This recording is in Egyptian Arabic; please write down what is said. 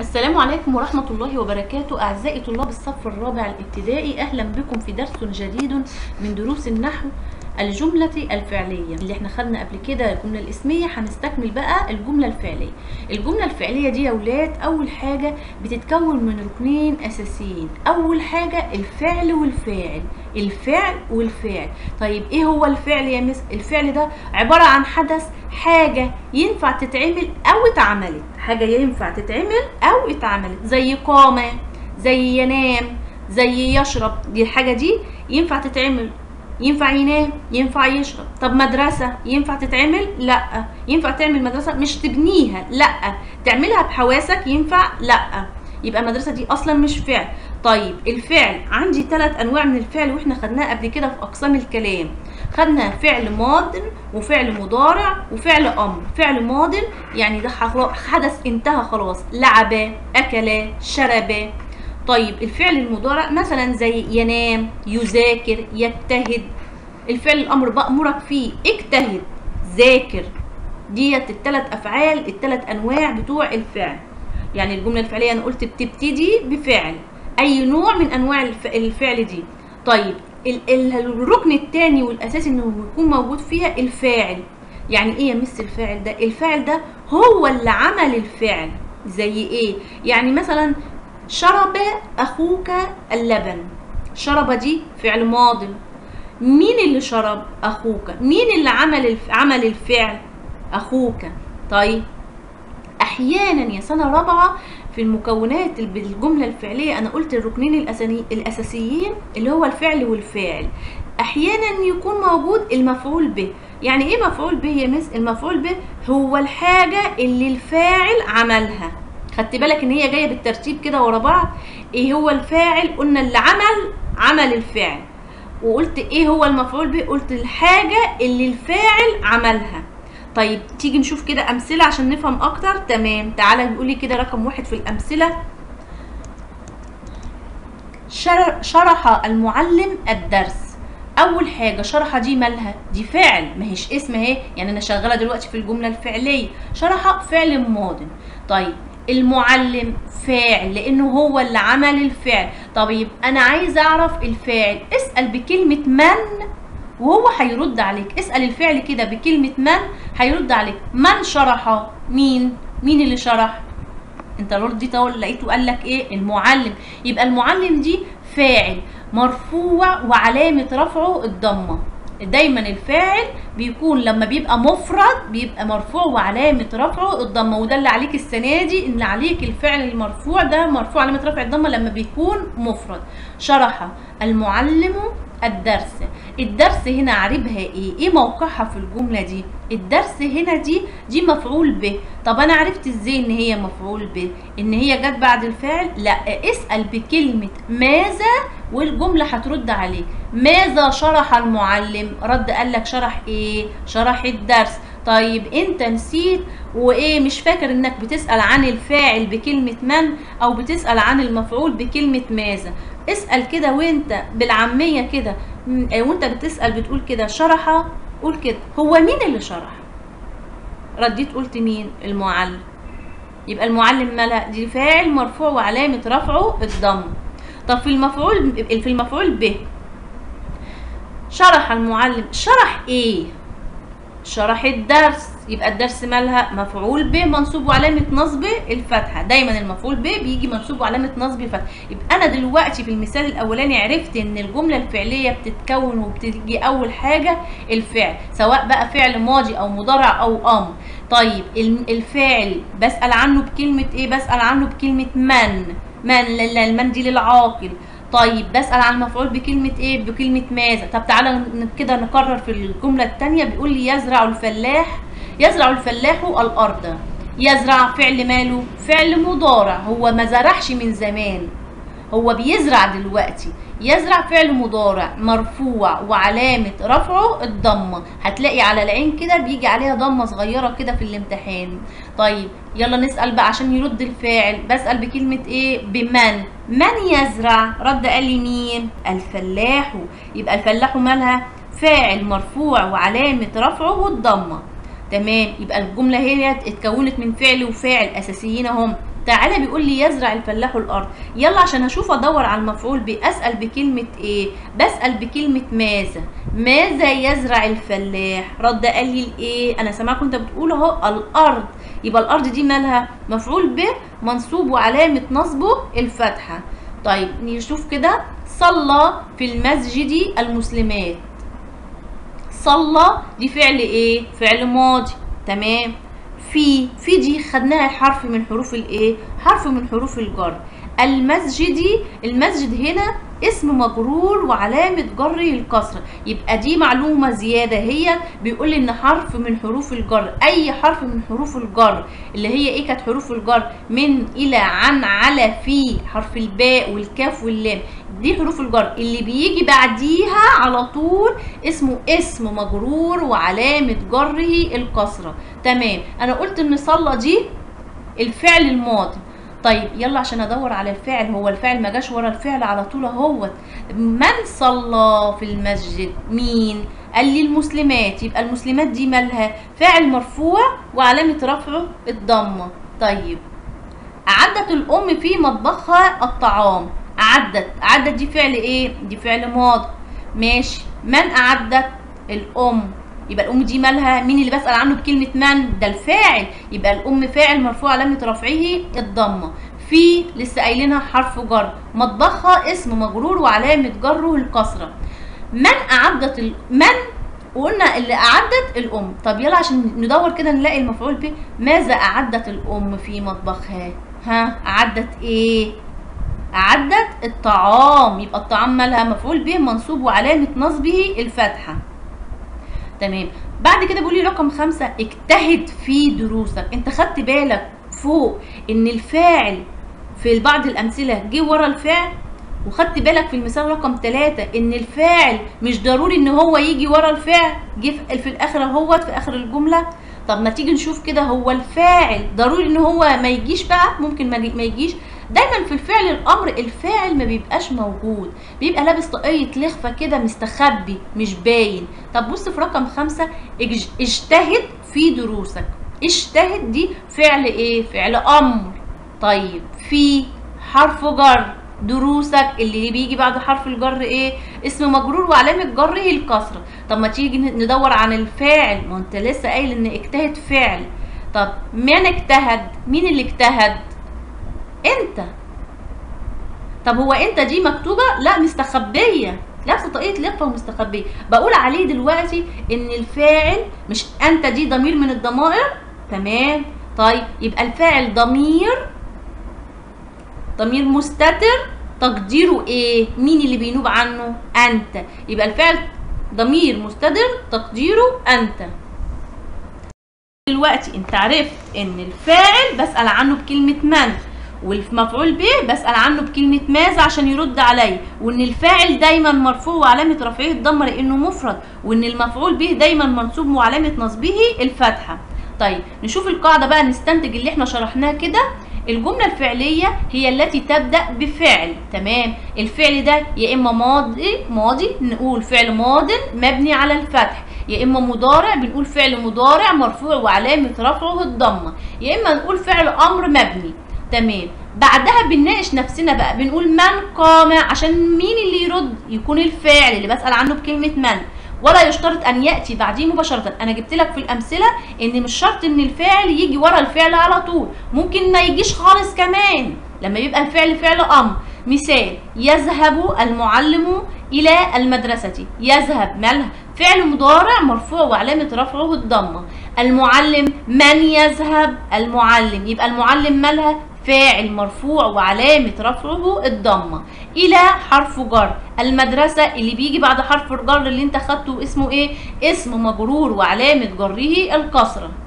السلام عليكم ورحمة الله وبركاته أعزائي طلاب الصف الرابع الابتدائي أهلا بكم في درس جديد من دروس النحو الجملة الفعلية اللي احنا خدنا قبل كده الجملة الاسمية هنستكمل بقى الجملة الفعلية الجملة الفعلية دي يا ولاد أول حاجة بتتكون من ركنين أساسيين أول حاجة الفعل والفاعل الفعل والفاعل طيب ايه هو الفعل يا مس الفعل ده عبارة عن حدث حاجة ينفع تتعمل أو اتعملت حاجة ينفع تتعمل أو اتعملت زي قام زي ينام زي يشرب دي الحاجة دي ينفع تتعمل ينفع ينام ينفع يشرب طب مدرسة ينفع تتعمل لا ينفع تعمل مدرسة مش تبنيها لا تعملها بحواسك ينفع لا يبقى المدرسة دي أصلا مش فعل طيب الفعل عندي ثلاث أنواع من الفعل وإحنا خدناها قبل كده في أقسام الكلام خدنا فعل ماض وفعل مضارع وفعل أمر فعل ماض يعني ده حدث انتهى خلاص لعب أكل شرب طيب الفعل المضارع مثلا زي ينام يذاكر يجتهد الفعل الامر بامرك فيه اجتهد ذاكر ديت الثلاث افعال الثلاث انواع بتوع الفعل يعني الجمله الفعليه انا قلت بتبتدي بفعل اي نوع من انواع الفعل دي طيب الركن الثاني والاساسي انه يكون موجود فيها الفاعل يعني ايه يا مس الفاعل ده الفاعل ده هو اللي عمل الفعل زي ايه يعني مثلا شرب أخوك اللبن شرب دي فعل ماض مين اللي شرب أخوك مين اللي عمل الف... عمل الفعل أخوك طيب أحيانا يا سنة رابعة في المكونات بالجملة الفعلية أنا قلت الركنين الأساني... الأساسيين اللي هو الفعل والفاعل أحيانا يكون موجود المفعول به يعني إيه مفعول به يا مس المفعول به هو الحاجة اللي الفاعل عملها خدت بالك ان هي جايه بالترتيب كده ورا بعض ايه هو الفاعل قلنا اللي عمل عمل الفعل وقلت ايه هو المفعول به قلت الحاجه اللي الفاعل عملها طيب تيجي نشوف كده امثله عشان نفهم اكتر تمام تعالى نقولي كده رقم واحد في الامثله شرح المعلم الدرس اول حاجه شرح دي مالها دي فعل ما هيش اسم اهي يعني انا شغاله دلوقتي في الجمله الفعليه شرح فعل ماض طيب المعلم فاعل لانه هو اللي عمل الفعل طيب انا عايز اعرف الفاعل اسال بكلمه من وهو هيرد عليك اسال الفعل كده بكلمه من هيرد عليك من شرح مين مين اللي شرح انت رديت اهو لقيته قال لك ايه المعلم يبقى المعلم دي فاعل مرفوع وعلامه رفعه الضمه دايما الفاعل بيكون لما بيبقى مفرد بيبقى مرفوع وعلامه رفعه الضمه وده اللي عليك السنه دي ان عليك الفعل المرفوع ده مرفوع علامه رفع الضمه لما بيكون مفرد شرح المعلم الدرس الدرس هنا عاربها ايه ايه موقعها في الجمله دي الدرس هنا دي دي مفعول به طب انا عرفت ازاي ان هي مفعول به ان هي جت بعد الفعل لا اسال بكلمه ماذا والجمله هترد عليك ماذا شرح المعلم رد قال لك شرح ايه شرح الدرس طيب انت نسيت وايه مش فاكر انك بتسال عن الفاعل بكلمه من او بتسال عن المفعول بكلمه ماذا اسال كده وانت بالعاميه كده وانت بتسال بتقول كده شرح قول كده هو مين اللي شرح رديت قلت مين المعلم يبقى المعلم مالها دي فاعل مرفوع وعلامه رفعه الضم طب في المفعول في المفعول به شرح المعلم شرح ايه شرح الدرس يبقى الدرس مالها مفعول به منصوب وعلامه نصبه الفتحه دايما المفعول به بيجي منصوب وعلامه نصب الفتحه يبقى انا دلوقتي في المثال الاولاني عرفت ان الجمله الفعليه بتتكون وبتيجي اول حاجه الفعل سواء بقى فعل ماضي او مضارع او امر طيب الفاعل بسال عنه بكلمه ايه بسال عنه بكلمه من من المن دي للعاقل طيب بسأل عن المفعول بكلمة ايه بكلمة ماذا طب تعالى كده نكرر في الجملة التانية بيقول لي يزرع الفلاح يزرع الفلاح الأرض يزرع فعل ماله فعل مضارع هو ما زرعش من زمان هو بيزرع دلوقتي يزرع فعل مضارع مرفوع وعلامة رفعه الضمة هتلاقي على العين كده بيجي عليها ضمة صغيرة كده في الامتحان طيب يلا نسأل بقى عشان يرد الفاعل بسأل بكلمة ايه بمن من يزرع رد قال لي مين الفلاح يبقى الفلاح مالها فاعل مرفوع وعلامة رفعه الضمة تمام يبقى الجملة هي اتكونت من فعل وفاعل أساسيين هم تعالى بيقول لي يزرع الفلاح الارض يلا عشان هشوف ادور على المفعول به اسال بكلمه ايه بسال بكلمه ماذا ماذا يزرع الفلاح رد قال لي الايه انا سامعكم انت بتقول اهو الارض يبقى الارض دي مالها مفعول به منصوب وعلامه نصبه الفتحه طيب نشوف كده صلى في المسجد المسلمات صلى دي فعل ايه فعل ماضي تمام في في دي خدناها حرف من حروف الايه حرف من حروف الجر المسجد المسجد هنا اسم مجرور وعلامة جره الكسرة يبقى دي معلومة زيادة هي بيقول لي ان حرف من حروف الجر اي حرف من حروف الجر اللي هي ايه كانت حروف الجر من الى عن على في حرف الباء والكاف واللام دي حروف الجر اللي بيجي بعديها على طول اسمه اسم مجرور وعلامة جره الكسرة تمام انا قلت ان صلى دي الفعل الماضي طيب يلا عشان ادور على الفعل هو الفعل ما جاش ورا الفعل على طول اهوت من صلى في المسجد مين قال لي المسلمات يبقى المسلمات دي مالها فاعل مرفوع وعلامه رفعه الضمه طيب اعدت الام في مطبخها الطعام اعدت اعدت دي فعل ايه دي فعل ماضي ماشي من اعدت الام يبقى الام دي مالها مين اللي بسال عنه بكلمه من ده الفاعل يبقى الام فاعل مرفوع علامه رفعه الضمه في لسه قايلينها حرف جر مطبخها اسم مجرور وعلامه جره الكسره من اعدت ال... من وقلنا اللي اعدت الام طب يلا عشان ندور كده نلاقي المفعول به ماذا اعدت الام في مطبخها ها اعدت ايه اعدت الطعام يبقى الطعام مالها مفعول به منصوب وعلامه نصبه الفتحه تمام بعد كده بيقول لي رقم خمسة اجتهد في دروسك انت خدت بالك فوق ان الفاعل في بعض الامثله جه ورا الفعل وخدت بالك في المثال رقم ثلاثة ان الفاعل مش ضروري ان هو يجي ورا الفعل جه في الاخر اهوت في اخر الجمله طب ما تيجي نشوف كده هو الفاعل ضروري ان هو ما يجيش بقى ممكن ما يجيش دايما في الفعل الامر الفاعل ما بيبقاش موجود بيبقى لابس طاقية لخفة كده مستخبي مش باين طب بص في رقم خمسة اجتهد في دروسك اجتهد دي فعل ايه فعل امر طيب في حرف جر دروسك اللي بيجي بعد حرف الجر ايه اسم مجرور وعلامه جره الكسره طب ما تيجي ندور عن الفاعل ما انت لسه قايل ان اجتهد فعل طب من اجتهد مين اللي اجتهد انت طب هو انت دي مكتوبه لا مستخبيه لابسه طاقيه لفه ومستخبيه بقول عليه دلوقتي ان الفاعل مش انت دي ضمير من الضمائر تمام طيب يبقى الفاعل ضمير ضمير مستتر تقديره ايه مين اللي بينوب عنه انت يبقى الفعل ضمير مستتر تقديره انت دلوقتي انت عرفت ان الفاعل بسال عنه بكلمه من والمفعول به بسال عنه بكلمه ماذا عشان يرد عليا وان الفاعل دايما مرفوع وعلامه رفعه الضمه لانه مفرد وان المفعول به دايما منصوب وعلامه نصبه الفتحه طيب نشوف القاعده بقى نستنتج اللي احنا شرحناه كده الجملة الفعلية هي التي تبدأ بفعل تمام الفعل ده يا إما ماضي ماضي نقول فعل ماض مبني على الفتح يا إما مضارع بنقول فعل مضارع مرفوع وعلامة رفعه الضمة يا إما نقول فعل أمر مبني تمام بعدها بنناقش نفسنا بقى بنقول من قام عشان مين اللي يرد يكون الفاعل اللي بسأل عنه بكلمة من ولا يشترط ان ياتي بعديه مباشره انا جبت لك في الامثله ان مش شرط ان الفعل يجي ورا الفعل على طول ممكن ما يجيش خالص كمان لما يبقى الفعل فعل امر مثال يذهب المعلم الى المدرسه يذهب مالها فعل مضارع مرفوع وعلامه رفعه الضمه المعلم من يذهب المعلم يبقى المعلم مالها فاعل مرفوع وعلامة رفعه الضمة إلى حرف جر المدرسة اللي بيجي بعد حرف الجر اللي انت خدته اسمه ايه اسم مجرور وعلامة جره الكسرة